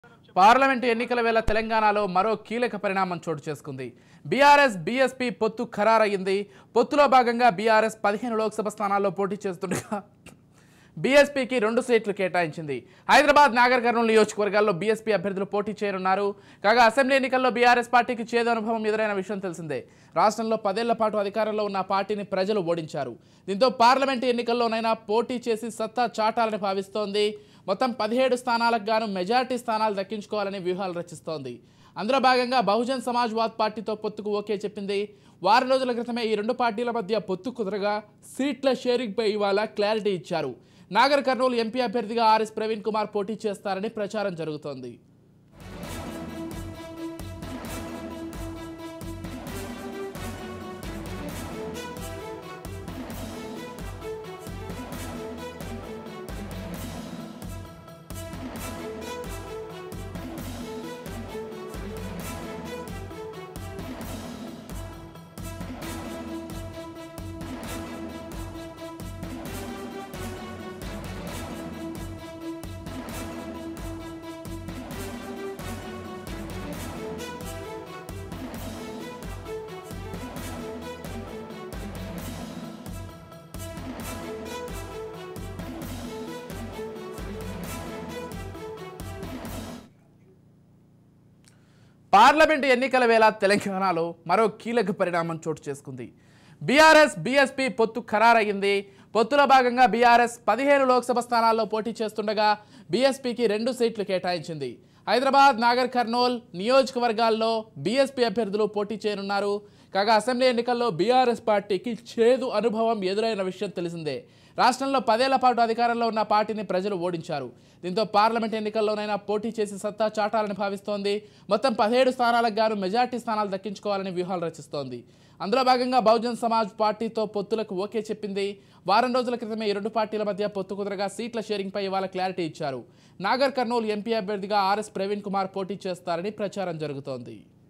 parliament ఎన్నికల వేళ తెలంగాణలో మరో కీలక పరిణామం చోటు చేసుకుంది బీఆర్ఎస్ బీఎస్పీ పొత్తు ఖరారయ్యింది పొత్తులో భాగంగా బీఆర్ఎస్ పదిహేను లోక్సభ స్థానాల్లో పోటీ చేస్తుండగా బీఎస్పీకి రెండు సీట్లు కేటాయించింది హైదరాబాద్ నాగర్ కర్నూలు నియోజకవర్గాల్లో బీఎస్పీ అభ్యర్థులు పోటీ చేయనున్నారు కాగా అసెంబ్లీ ఎన్నికల్లో బీఆర్ఎస్ పార్టీకి చేదు అనుభవం ఎదురైన విషయం తెలిసిందే రాష్ట్రంలో పదేళ్ల పాటు అధికారంలో ఉన్న పార్టీని ప్రజలు ఓడించారు దీంతో పార్లమెంటు ఎన్నికల్లోనైనా పోటీ చేసి సత్తా చాటాలని భావిస్తోంది మొత్తం పదిహేడు స్థానాలకు గాను మెజార్టీ స్థానాలు దక్కించుకోవాలని వ్యూహాలు రచిస్తోంది అందులో భాగంగా బహుజన్ సమాజ్వాద్ పార్టీతో పొత్తుకు ఓకే చెప్పింది వారం రోజుల క్రితమే ఈ రెండు పార్టీల మధ్య పొత్తు కుదరగా సీట్ల షేరింగ్పై ఇవాళ క్లారిటీ ఇచ్చారు నాగర్ కర్నూలు ఎంపీ అభ్యర్థిగా ఆర్ఎస్ ప్రవీణ్ కుమార్ పోటీ చేస్తారని ప్రచారం జరుగుతోంది పార్లమెంటు ఎన్నికల వేళ తెలంగాణలో మరో కీలక పరిణామం చోటు చేసుకుంది బీఆర్ఎస్ బీఎస్పీ పొత్తు ఖరారయ్యింది పొత్తులో భాగంగా బీఆర్ఎస్ పదిహేను లోక్సభ స్థానాల్లో పోటీ చేస్తుండగా బీఎస్పీకి రెండు సీట్లు కేటాయించింది హైదరాబాద్ నాగర్ కర్నూల్ నియోజకవర్గాల్లో బీఎస్పీ అభ్యర్థులు పోటీ చేయనున్నారు కాగా అసెంబ్లీ ఎన్నికల్లో బీఆర్ఎస్ పార్టీకి చేదు అనుభవం ఎదురైన విషయం తెలిసిందే రాష్ట్రంలో పదేళ్ల పాటు అధికారంలో ఉన్న పార్టీని ప్రజలు ఓడించారు దీంతో పార్లమెంట్ ఎన్నికల్లోనైనా పోటీ చేసి సత్తా చాటాలని భావిస్తోంది మొత్తం పదిహేడు స్థానాలకు గాను మెజార్టీ స్థానాలు దక్కించుకోవాలని వ్యూహాలు రచిస్తోంది అందులో భాగంగా బహుజన్ సమాజ్ పార్టీతో పొత్తులకు ఓకే చెప్పింది వారం రోజుల క్రితమే ఈ రెండు పార్టీల మధ్య పొత్తు కుదరగా సీట్ల షేరింగ్పై ఇవాళ క్లారిటీ ఇచ్చారు నాగర్ కర్నూలు ఎంపీ అభ్యర్థిగా ఆర్ఎస్ ప్రవీణ్ కుమార్ పోటీ చేస్తారని ప్రచారం జరుగుతోంది